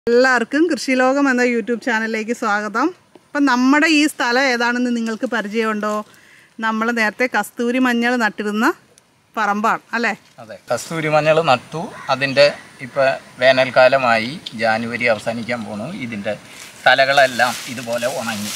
എല്ലാവർക്കും കൃഷിലോകം എന്ന യൂട്യൂബ് ചാനലിലേക്ക് സ്വാഗതം അപ്പം നമ്മുടെ ഈ സ്ഥലം ഏതാണെന്ന് നിങ്ങൾക്ക് പരിചയമുണ്ടോ നമ്മൾ നേരത്തെ കസ്തൂരി മഞ്ഞൾ നട്ടിരുന്ന പറമ്പാണ് അല്ലേ അതെ കസ്തൂരി മഞ്ഞൾ നട്ടു അതിൻ്റെ ഇപ്പോൾ വേനൽക്കാലമായി ജാനുവരി അവസാനിക്കാൻ പോണു ഇതിൻ്റെ തലകളെല്ലാം ഇതുപോലെ ഉണങ്ങി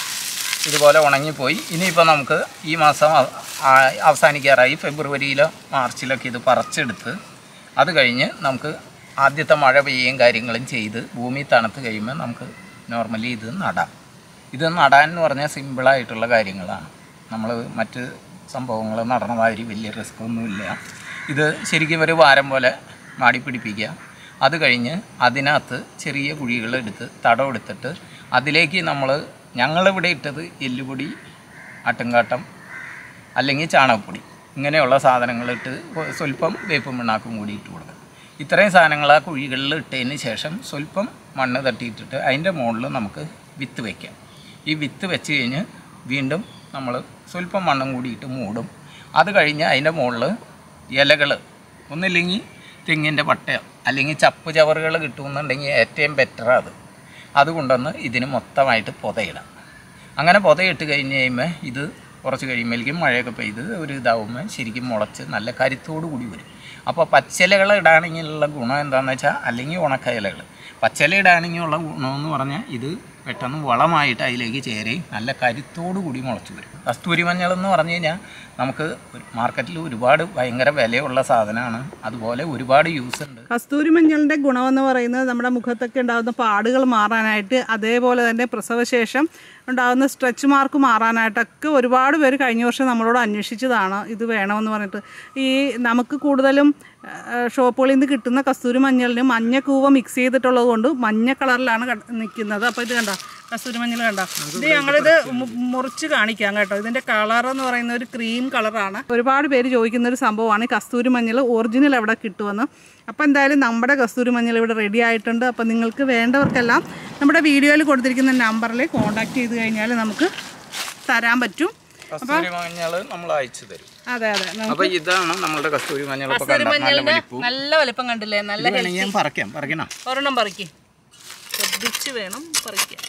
ഇതുപോലെ ഉണങ്ങിപ്പോയി ഇനിയിപ്പോൾ നമുക്ക് ഈ മാസം അവ- ആ- അവസാനിക്കാറായി ഫെബ്രുവരിയിലോ മാർച്ചിലൊക്കെ ഇത് പറിച്ചെടുത്ത് അത് കഴിഞ്ഞ് നമുക്ക് ആദ്യത്തെ മഴ പെയ്യുകയും കാര്യങ്ങളും ചെയ്ത് ഭൂമി തണുത്ത് കഴിയുമ്പോൾ നമുക്ക് നോർമലി ഇത് നടാം ഇത് നടാൻ എന്ന് പറഞ്ഞാൽ സിമ്പിളായിട്ടുള്ള കാര്യങ്ങളാണ് നമ്മൾ മറ്റ് സംഭവങ്ങൾ നടണ മാതിരി വലിയ റിസ്ക് ഒന്നുമില്ല ഇത് ശരിക്കും ഒരു വാരം പോലെ മാടി പിടിപ്പിക്കുക അത് കഴിഞ്ഞ് അതിനകത്ത് ചെറിയ കുഴികളെടുത്ത് തടം എടുത്തിട്ട് അതിലേക്ക് നമ്മൾ ഞങ്ങളിവിടെ ഇട്ടത് എല്ലുപൊടി ആട്ടുംകാട്ടം അല്ലെങ്കിൽ ചാണകപ്പൊടി ഇങ്ങനെയുള്ള സാധനങ്ങളിട്ട് സ്വല്പം വേപ്പും പിണ്ണാക്കും കൂടി ഇട്ട് കൊടുക്കുക ഇത്രയും സാധനങ്ങൾ ആ കുഴികളിൽ ഇട്ടതിന് ശേഷം സ്വല്പം മണ്ണ് തട്ടിയിട്ടിട്ട് അതിൻ്റെ മുകളിൽ നമുക്ക് വിത്ത് വയ്ക്കാം ഈ വിത്ത് വെച്ച് കഴിഞ്ഞ് വീണ്ടും നമ്മൾ സ്വല്പം മണ്ണും കൂടി ഇട്ട് മൂടും അത് കഴിഞ്ഞ് അതിൻ്റെ മുകളിൽ ഇലകൾ ഒന്നില്ലെങ്കിൽ തെങ്ങിൻ്റെ പട്ടയോ അല്ലെങ്കിൽ ചപ്പ് ചവറുകൾ കിട്ടുമെന്നുണ്ടെങ്കിൽ ഏറ്റവും ബെറ്റർ അത് അതുകൊണ്ടൊന്ന് ഇതിന് മൊത്തമായിട്ട് പുതയിടാം അങ്ങനെ പുതയിട്ട് കഴിഞ്ഞ് കഴിയുമ്പോൾ ഇത് കുറച്ച് കഴിയുമ്പോഴേക്കും മഴയൊക്കെ പെയ്ത് ഒരു ഇതാവുമ്പോൾ ശരിക്കും മുളച്ച് നല്ല കരുത്തോടു കൂടി വരും അപ്പോൾ പച്ചിലകൾ ഇടാണെങ്കിലുള്ള ഗുണം എന്താണെന്ന് വെച്ചാൽ അല്ലെങ്കിൽ ഉണക്ക ഇലകൾ പച്ചില ഇടാണെങ്കിലുള്ള ഗുണമെന്ന് പറഞ്ഞാൽ ഇത് പെട്ടെന്ന് വളമായിട്ട് അതിലേക്ക് ചേരുകയും നല്ല കരുത്തോടു കൂടി മുളച്ച് വരും കസ്തൂരി മഞ്ഞൾ എന്ന് പറഞ്ഞു കഴിഞ്ഞാൽ നമുക്ക് മാർക്കറ്റിൽ ഒരുപാട് ഭയങ്കര വിലയുള്ള സാധനമാണ് അതുപോലെ ഒരുപാട് യൂസ് ഉണ്ട് കസ്തൂരി മഞ്ഞളിൻ്റെ ഗുണമെന്ന് പറയുന്നത് നമ്മുടെ മുഖത്തൊക്കെ ഉണ്ടാകുന്ന പാടുകൾ മാറാനായിട്ട് അതേപോലെ തന്നെ പ്രസവശേഷം ഉണ്ടാകുന്ന സ്ട്രെച്ച് മാർക്ക് മാറാനായിട്ടൊക്കെ ഒരുപാട് പേര് കഴിഞ്ഞ വർഷം നമ്മളോട് അന്വേഷിച്ചതാണ് ഇത് വേണമെന്ന് പറഞ്ഞിട്ട് ഈ നമുക്ക് കൂടുതലും ആ, ഷോപ്പുകളിൽ നിന്ന് കിട്ടുന്ന കസ്തൂരി മഞ്ഞളിന് മഞ്ഞക്കൂവ മിക്സ് ചെയ്തിട്ടുള്ളത് കൊണ്ട് മഞ്ഞ കളറിലാണ് നിൽക്കുന്നത് അപ്പോൾ ഇത് കണ്ട കസ്തൂരി മഞ്ഞൾ കണ്ട ഇത് ഞങ്ങളിത് മു- മുറിച്ച് കാണിക്കാം കേട്ടോ ഇതിൻ്റെ കളർ എന്ന് പറയുന്ന ഒരു ക്രീം കളറാണ് ഒരുപാട് പേര് ചോദിക്കുന്ന ഒരു സംഭവമാണ് ഈ കസ്തൂരി മഞ്ഞൾ ഒറിജിനൽ എവിടെ കിട്ടുമെന്ന് അപ്പോൾ എന്തായാലും നമ്മുടെ കസ്തൂരി മഞ്ഞൾ ഇവിടെ റെഡി ആയിട്ടുണ്ട് അപ്പോൾ നിങ്ങൾക്ക് വേണ്ടവർക്കെല്ലാം നമ്മുടെ വീഡിയോയിൽ കൊടുത്തിരിക്കുന്ന നമ്പറിൽ കോൺടാക്ട് ചെയ്ത് കഴിഞ്ഞാൽ നമുക്ക് തരാൻ പറ്റും കസ്തൂരി മഞ്ഞൾ നമ്മൾ അയച്ചു തരും അതെ അതെ നമുക്ക് അപ്പോൾ ഇതാണ് നമ്മളുടെ കസ്തൂരി മഞ്ഞൾ ഇപ്പോൾ കസ്തൂരി കണ്ട നല്ല മഞ്ഞളിൻ്റെ വലിപ്പവും നല്ല വലിപ്പം കണ്ടില്ലേ നല്ല ഇത് വേണമെങ്കിൽ ഞാൻ പറിക്കാം പറിക്കണം ഒരെണ്ണം പറിക്ക് ശ്രദ്ധിച്ച് വേണം പറിക്കാൻ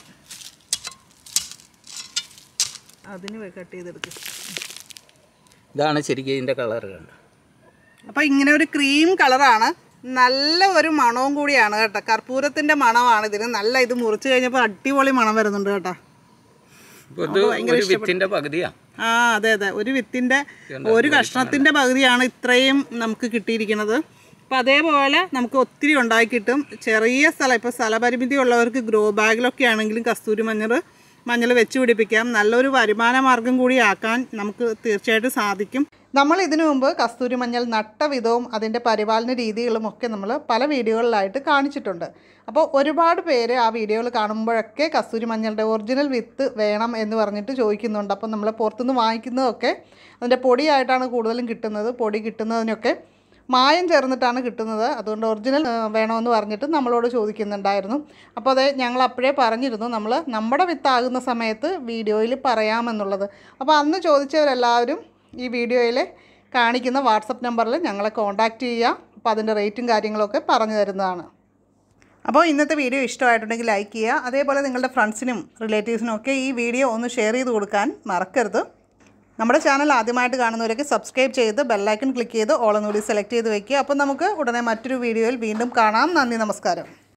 അതിന് കട്ട് ചെയ്തെടുക്കും ഇതാണ് ശരിക്കും ഇതിൻ്റെ കളർ കണ്ട അപ്പോൾ ഇങ്ങനെ ഒരു ക്രീം കളറാണ് നല്ല ഒരു മണവും കൂടിയാണ് കേട്ടോ കർപ്പൂരത്തിന്റെ മണമാണ് ഇതിന് നല്ല ഇത് മുറിച്ച് കഴിഞ്ഞപ്പോൾ അടിപൊളി മണം വരുന്നുണ്ട് കേട്ടോ ഇപ്പോൾ ഇത് ഒരു വിത്തിൻ്റെ പകുതിയാണ് ആ അതെ അതെ ഒരു വിത്തിന്റെ ഒരു കഷ്ണത്തിന്റെ പകുതിയാണ് ഇത്രയും നമുക്ക് കിട്ടിയിരിക്കുന്നത് അപ്പം അതേപോലെ നമുക്ക് ഒത്തിരി ഉണ്ടായി കിട്ടും ചെറിയ സ്ഥലം ഇപ്പോൾ സ്ഥലപരിമിതി ഉള്ളവർക്ക് ഗ്രോ ബാഗിലൊക്കെ ആണെങ്കിലും കസ്തൂരി മഞ്ഞൾ മഞ്ഞൾ വെച്ച് പിടിപ്പിക്കാം നല്ലൊരു വരുമാന മാർഗം കൂടി ആക്കാൻ നമുക്ക് തീർച്ചയായിട്ടും സാധിക്കും നമ്മൾ ഇതിനു മുമ്പ് കസ്തൂരി മഞ്ഞൾ നട്ട വിധവും അതിൻ്റെ പരിപാലന രീതികളും ഒക്കെ നമ്മൾ പല വീഡിയോകളിലായിട്ട് കാണിച്ചിട്ടുണ്ട് അപ്പോൾ ഒരുപാട് പേര് ആ വീഡിയോകൾ കാണുമ്പോഴൊക്കെ കസ്തൂരി മഞ്ഞളുടെ ഒറിജിനൽ വിത്ത് വേണം എന്ന് പറഞ്ഞിട്ട് ചോദിക്കുന്നുണ്ട് അപ്പോൾ നമ്മൾ പുറത്തുനിന്ന് വാങ്ങിക്കുന്നതൊക്കെ അതിൻ്റെ പൊടിയായിട്ടാണ് കൂടുതലും കിട്ടുന്നത് പൊടി കിട്ടുന്നതിനൊക്കെ മായം ചേർന്നിട്ടാണ് കിട്ടുന്നത് അതുകൊണ്ട് ഒറിജിനൽ ആ, വേണമെന്ന് പറഞ്ഞിട്ട് നമ്മളോട് ചോദിക്കുന്നുണ്ടായിരുന്നു അപ്പോൾ അതെ ഞങ്ങൾ അപ്പോഴേ പറഞ്ഞിരുന്നു നമ്മൾ നമ്മുടെ വിത്താകുന്ന സമയത്ത് വീഡിയോയിൽ പറയാമെന്നുള്ളത് അപ്പോൾ അന്ന് ചോദിച്ചവരെല്ലാവരും ഈ വീഡിയോയിൽ കാണിക്കുന്ന വാട്സപ്പ് നമ്പറിൽ ഞങ്ങളെ കോൺടാക്റ്റ് ചെയ്യുക അപ്പോൾ അതിൻ്റെ റേറ്റും കാര്യങ്ങളൊക്കെ പറഞ്ഞു തരുന്നതാണ് അപ്പോൾ ഇന്നത്തെ വീഡിയോ ഇഷ്ടമായിട്ടുണ്ടെങ്കിൽ ലൈക്ക് ചെയ്യുക അതേപോലെ നിങ്ങളുടെ ഫ്രണ്ട്സിനും റിലേറ്റീവ്സിനും ഒക്കെ ഈ വീഡിയോ ഒന്ന് ഷെയർ ചെയ്ത് കൊടുക്കാൻ മറക്കരുത് നമ്മുടെ ചാനൽ ആദ്യമായിട്ട് കാണുന്നവരൊക്കെ സബ്സ്ക്രൈബ് ചെയ്ത് ബെല്ലൈക്കൺ ക്ലിക്ക് ചെയ്ത് ഓളെന്നുകൂടി സെലക്ട് ചെയ്ത് വെക്കുക അപ്പോൾ നമുക്ക് ഉടനെ മറ്റൊരു വീഡിയോയിൽ വീണ്ടും കാണാം നന്ദി നമസ്കാരം